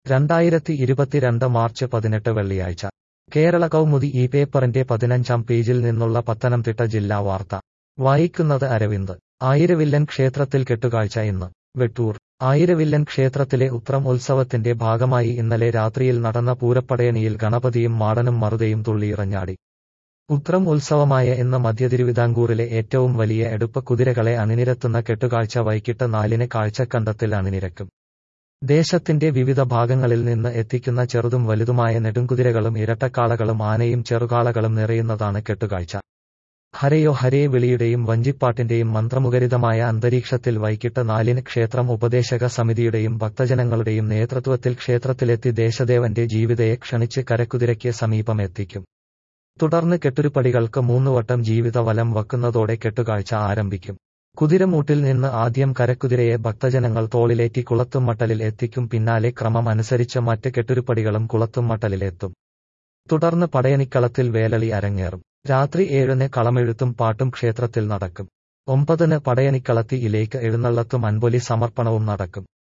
രണ്ടായിരത്തി ഇരുപത്തിരണ്ട് മാർച്ച് പതിനെട്ട് വെള്ളിയാഴ്ച കേരള കൗമുദി ഈ പേപ്പറിന്റെ പതിനഞ്ചാം പേജിൽ നിന്നുള്ള പത്തനംതിട്ട ജില്ലാ വാർത്ത വായിക്കുന്നത് അരവിന്ദ് ആയിരവില്ലൻ ക്ഷേത്രത്തിൽ കെട്ടുകാഴ്ച ഇന്ന് വെട്ടൂർ ആയിരവില്ലൻ ക്ഷേത്രത്തിലെ ഉത്രം ഉത്സവത്തിന്റെ ഭാഗമായി ഇന്നലെ രാത്രിയിൽ നടന്ന പൂരപ്പടയണിയിൽ ഗണപതിയും മാടനും മറുതയും തുള്ളിയിറഞ്ഞാടി ഉത്രം ഉത്സവമായ ഇന്ന് മധ്യതിരുവിതാംകൂറിലെ ഏറ്റവും വലിയ എടുപ്പ് കുതിരകളെ അണിനിരത്തുന്ന കെട്ടുകാഴ്ച വൈകിട്ട് നാലിന് കാഴ്ചക്കണ്ടത്തിൽ അണിനിരക്കും ദേശത്തിന്റെ വിവിധ ഭാഗങ്ങളിൽ നിന്ന് എത്തിക്കുന്ന ചെറുതും വലുതുമായ നെടുംകുതിരകളും ഇരട്ടക്കാളകളും ആനയും ചെറുകാളകളും നിറയുന്നതാണ് കെട്ടുകാഴ്ച ഹരയോ ഹരേ വിളിയുടെയും വഞ്ചിപ്പാട്ടിന്റെയും മന്ത്രമുഖരിതമായ അന്തരീക്ഷത്തിൽ വൈകിട്ട് നാലിന് ക്ഷേത്രം ഉപദേശക സമിതിയുടെയും ഭക്തജനങ്ങളുടെയും നേതൃത്വത്തിൽ ക്ഷേത്രത്തിലെത്തി ദേശദേവന്റെ ജീവിതയെ ക്ഷണിച്ച് കരക്കുതിരയ്ക്ക് സമീപം എത്തിക്കും തുടർന്ന് കെട്ടുരുപ്പടികൾക്ക് മൂന്നുവട്ടം ജീവിത വലം വക്കുന്നതോടെ കെട്ടുകാഴ്ച ആരംഭിക്കും കുതിരമൂട്ടിൽ നിന്ന് ആദ്യം കരക്കുതിരയെ ഭക്തജനങ്ങൾ തോളിലേറ്റി കുളത്തുമട്ടലിൽ എത്തിക്കും പിന്നാലെ ക്രമം അനുസരിച്ച് മറ്റ് കെട്ടുരുപ്പടികളും കുളത്തുമട്ടലിൽ എത്തും തുടർന്ന് പടയണിക്കളത്തിൽ വേലളി അരങ്ങേറും രാത്രി ഏഴിന് കളമെഴുത്തും പാട്ടും ക്ഷേത്രത്തിൽ നടക്കും ഒമ്പതിന് പടയണിക്കളത്തിയിലേക്ക് എഴുന്നള്ളത്തും അൻപൊലി സമർപ്പണവും നടക്കും